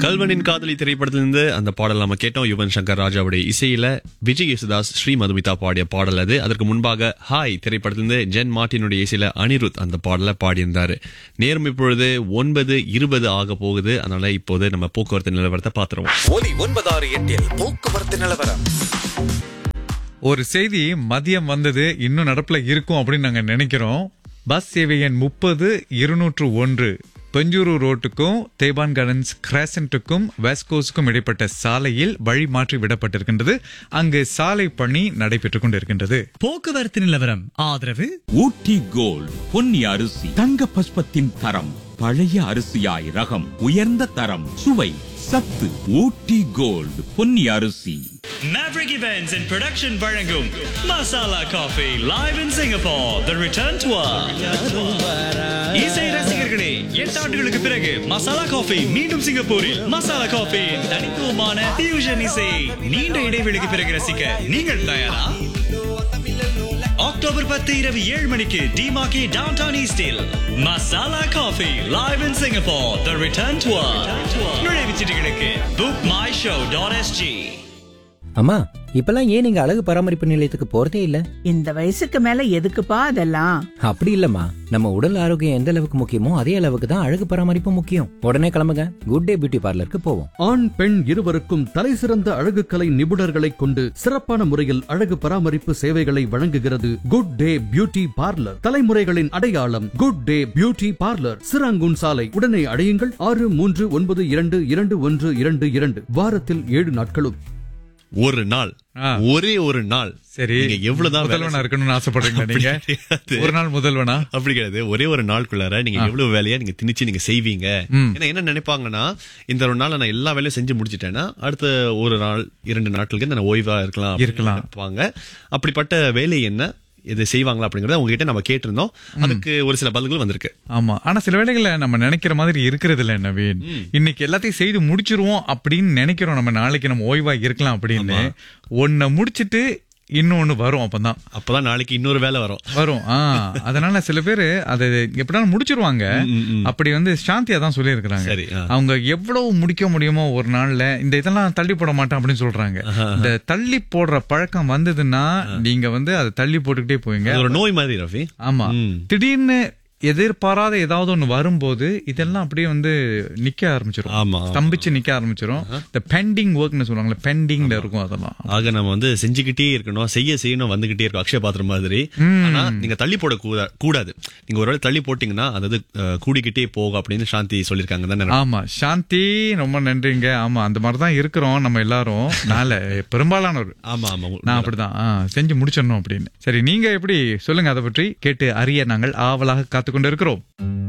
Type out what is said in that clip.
கல்வனின் காதலி திரைப்படத்திலிருந்து அந்த பாடல் நம்ம கேட்டோம் யுவன் சங்கர் ராஜாவுடைய இசையில விஜய் யேசுதாஸ் ஸ்ரீ மதுமிதா பாடிய பாடல் அது அதற்கு முன்பாக ஹாய் திரைப்படத்திலிருந்து ஜென் மார்ட்டினுடைய இசையில அனிருத் அந்த பாடலை பாடியிருந்தாரு நேரம் இப்பொழுது ஒன்பது இருபது ஆக போகுது அதனால இப்போது நம்ம போக்குவரத்து நிலவரத்தை பாத்துருவோம் ஒலி ஒன்பதாறு எட்டில் போக்குவரத்து நிலவரம் ஒரு செய்தி மதியம் வந்தது இன்னும் நடப்புல இருக்கும் அப்படின்னு நாங்க நினைக்கிறோம் பஸ் சேவை எண் முப்பது இருநூற்று ஒன்று பெஞ்சூரு ரோட்டுக்கும் தேபான் கார்டன்ஸ் கிராசன்ட்டுக்கும் வெஸ்கோஸுக்கும் இடைப்பட்ட சாலையில் வழி மாற்றி விடப்பட்டிருக்கின்றது அங்கு சாலை பணி நடைபெற்றுக் கொண்டிருக்கின்றது போக்குவரத்து நிலவரம் ஆதரவு ஊட்டி கோல்ட் பொன்னி அரிசி தங்க பஸ்பத்தின் தரம் பழைய அரிசியாய் ரகம் உயர்ந்த தரம் சுவை சத்து ஊட்டி கோல்ட் பொன்னி அரிசி Maverick Events and Production வழங்கும் masala coffee live in Singapore the return tour இசை ரசிகர்களே எட்டு ஆண்டுகளுக்கு பிறகு மசாலா காஃபி மீண்டும் சிங்கப்பூரில் மசாலா காஃபி தனித்துவமான fusion இசை நீண்ட இடைவெளிக்கு பிறகு ரசிக்க நீங்கள் தயாரா அக்டோபர் பத்து இரவு ஏழு மணிக்கு டிமாக்கி டவுன் டவுன் ஈஸ்டில் masala coffee live in Singapore the return tour நுழைவுச் சீட்டுகளுக்கு book my show dot SG அம்மா இப்பெல்லாம் ஏன் நீங்க அழகு பராமரிப்பு நிலையத்துக்கு போறதே இல்ல இந்த வயசுக்கு மேல எதுக்குப்பா அதெல்லாம் அப்படி இல்லம்மா நம்ம உடல் ஆரோக்கியம் எந்த அளவுக்கு முக்கியமோ அதே அளவுக்கு தான் அழகு பராமரிப்பு முக்கியம் உடனே கிளம்புங்க குட் டே பியூட்டி பார்லருக்கு போவோம் ஆண் பெண் இருவருக்கும் தலைசிறந்த அழகுக்கலை நிபுணர்களைக் கொண்டு சிறப்பான முறையில் அழகு பராமரிப்பு சேவைகளை வழங்குகிறது குட் டே பியூட்டி பார்லர் தலைமுறைகளின் அடையாளம் good day beauty parlour Serangoon சாலை உடனே அடையுங்கள் ஆறு மூன்று ஒன்பது இரண்டு இரண்டு ஒன்று இரண்டு இரண்டு வாரத்தில் ஏழு நாட்களும் ஒரு நாள் ஆ. ஒரே ஒரு நாள் சரி நீங்க எவ்வளவுதான் வேலை முதல்வனா இருக்கணும்னு ஆசைப்படுறீங்களா நீங்க அப்படி கிடையாது. ஒரு நாள் முதல்வனா அப்படி கிடையாது ஒரே ஒரு நாளுக்குள்ளார நீங்க எவ்வளவு வேலையா நீங்க திணிச்சு நீங்க செய்வீங்க ஏன்னா என்ன நினைப்பாங்கன்னா இந்த ஒரு நாள் நான் எல்லா வேலையும் செஞ்சு முடிச்சிட்டேன்னா அடுத்த ஒரு நாள் இரண்டு நாட்களுக்கு நான் ஓய்வா இருக்கலாம் அப்படின்னு இருக்கலாம். நினைப்பாங்க அப்படிப்பட்ட வேலை என்ன இது செய்வாங்களா அப்படிங்கறத உங்ககிட்ட நம்ம கேட்டிருந்தோம் அதுக்கு ஒரு சில பதில்கள் வந்திருக்கு ஆமா ஆனா சில வேளைகள்ல நம்ம நினைக்கிற மாதிரி இருக்கிறது இல்ல நவீன் இன்னைக்கு எல்லாத்தையும் செய்து முடிச்சிருவோம் அப்படின்னு நினைக்கிறோம் நம்ம நாளைக்கு நம்ம ஓய்வா இருக்கலாம் அப்படின்னு ஒன்ன முடிச்சிட்டு இன்னொன்னு வரும் அப்பதான் அப்பதான் நாளைக்கு இன்னொரு வேலை வரும் வரும் ஆ அதனால சில பேரு அதை எப்படினாலும் முடிச்சிருவாங்க அப்படி வந்து சாந்தியா தான் சொல்லி சரி, ஆ. அவங்க எவ்வளவு முடிக்க முடியுமோ ஒரு நாள்ல இந்த இதெல்லாம் தள்ளி போட மாட்டேன் அப்படின்னு சொல்றாங்க இந்த தள்ளி போடுற பழக்கம் வந்ததுன்னா நீங்க வந்து அதை தள்ளி போட்டுக்கிட்டே போவீங்க அது ஒரு நோய் மாதிரி ரஃபி ஆமா ம். திடீர்னு எதிர்பாராத ஏதாவது ஒண்ணு வரும்போது இதெல்லாம் அப்படியே வந்து நிக்க ஆரம்பிச்சிரும் ஆமா. ஸ்தம்பிச்சு நிக்க ஆரம்பிச்சிரும் இந்த பெண்டிங் ஒர்க்னு சொல்லுவாங்கல்ல பெண்டிங்ல இருக்கும் அதெல்லாம் ஆக நம்ம வந்து செஞ்சுக்கிட்டே இருக்கணும் செய்ய செய்யணும் வந்துகிட்டே இருக்கும் அக்ஷய பாத்திரம் மாதிரி ஆனா நீங்க தள்ளி போட கூடா- கூடாது நீங்க ஒருவேளை தள்ளி போட்டீங்கன்னா அதாவது அஹ், கூடிக்கிட்டே போகும் அப்படின்னு சாந்தி சொல்லிருக்காங்க தானே ஆமா சாந்தி ரொம்ப நன்றிங்க ஆமா அந்த மாதிரி தான் இருக்கிறோம் நம்ம எல்லாரும் நாள பெரும்பாலானவர் ஆமா ஆமா நான் அப்படிதான் ஆ, செஞ்சு முடிச்சிடணும் அப்படின்னு சரி நீங்க எப்படி சொல்லுங்க அதை பற்றி கேட்டு அறிய நாங்கள் ஆவலாக காத்து கொண்டு இருக்கிறோம்